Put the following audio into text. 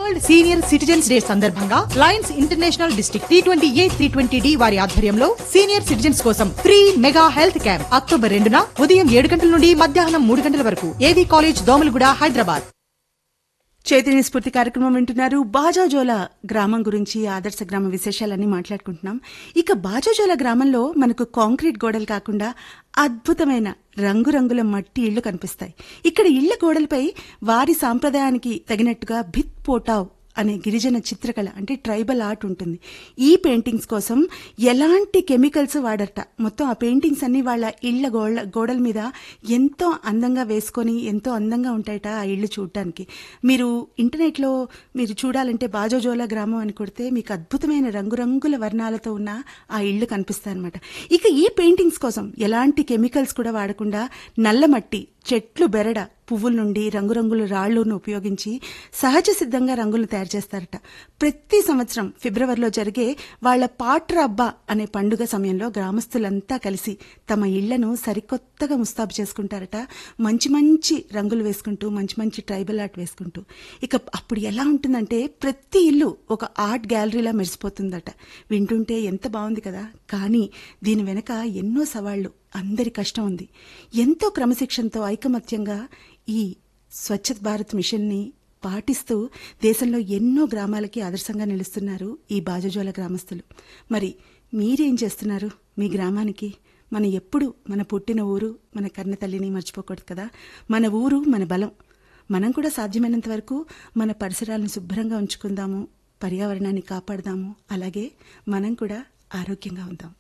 world senior citizens day సందర్భంగా lions international district three twenty A three twenty D వారి ఆధ్వర్యంలో senior citizens కోసం free mega health camp October రెండున ఉదయం ఏడు గంటల నుండి మధ్యాహ్నం మూడు గంటల వరకు ఏవీ కాలేజ్ దోమలగూడ హైదరాబాద్ చైతన్య స్ఫూర్తి కార్యక్రమం వింటున్నారు బాజాజోల గ్రామం గురించి ఆదర్శ గ్రామ విశేషాలన్నీ మాట్లాడుకుంటున్నాం ఇక బాజాజోల గ్రామంలో మనకు కాంక్రీట్ గోడలు కాకుండా అద్భుతమైన రంగురంగుల మట్టి ఇళ్లు కనిపిస్తాయి ఇక్కడ ఇళ్ల గోడలపై వారి సాంప్రదాయానికి తగినట్టుగా భిత్ పోటావ్ అనే గిరిజన చిత్రకళ అంటే ట్రైబల్ ఆర్ట్ ఉంటుంది ఈ పెయింటింగ్స్ కోసం ఎలాంటి కెమికల్స్ వాడరట మొత్తం ఆ పెయింటింగ్స్ అన్ని వాళ్ళ ఇళ్ల గోడ గోడల మీద ఎంతో అందంగా వేసుకొని ఎంతో అందంగా ఉంటాయట ఆ ఇళ్ళు చూడటానికి మీరు ఇంటర్నెట్లో మీరు చూడాలంటే బాజోజోలా గ్రామం అని కొడితే మీకు అద్భుతమైన రంగురంగుల వర్ణాలతో ఉన్న ఆ ఇళ్ళు కనిపిస్తాయి అనమాట ఇక ఈ పెయింటింగ్స్ కోసం ఎలాంటి కెమికల్స్ కూడా వాడకుండా నల్ల మట్టి చెట్లు బెరడ పువ్వుల నుండి రంగురంగుల రాళ్లను ఉపయోగించి సహజ సిద్ధంగా రంగులు తయారు చేస్తారట ప్రతి సంవత్సరం ఫిబ్రవరిలో జరిగే వాళ్ల పాట్రబ్బా అనే పండుగ సమయంలో గ్రామస్తులంతా కలిసి తమ ఇళ్లను సరికొత్తగా ముస్తాబు చేసుకుంటారట మంచి మంచి రంగులు వేసుకుంటూ మంచి మంచి ట్రైబల్ ఆర్ట్ వేసుకుంటూ ఇక అప్పుడు ఎలా ఉంటుందంటే ప్రతి ఇల్లు ఒక ఆర్ట్ గ్యాలరీలా మెరిసిపోతుందట వింటుంటే ఎంత బాగుంది కదా కానీ దీని వెనక ఎన్నో సవాళ్లు అందరి కష్టం ఉంది ఎంతో క్రమశిక్షణతో ఐకమత్యంగా ఈ స్వచ్ఛ భారత్ మిషన్ని పాటిస్తూ దేశంలో ఎన్నో గ్రామాలకి ఆదర్శంగా నిలుస్తున్నారు ఈ బాజజోల గ్రామస్తులు మరి మీరేం చేస్తున్నారు మీ గ్రామానికి మనం ఎప్పుడు మన పుట్టిన ఊరు మన కన్న తల్లిని మర్చిపోకూడదు కదా మన ఊరు మన బలం మనం కూడా సాధ్యమైనంత వరకు మన పరిసరాలను శుభ్రంగా ఉంచుకుందాము పర్యావరణాన్ని కాపాడదాము అలాగే మనం కూడా ఆరోగ్యంగా ఉందాం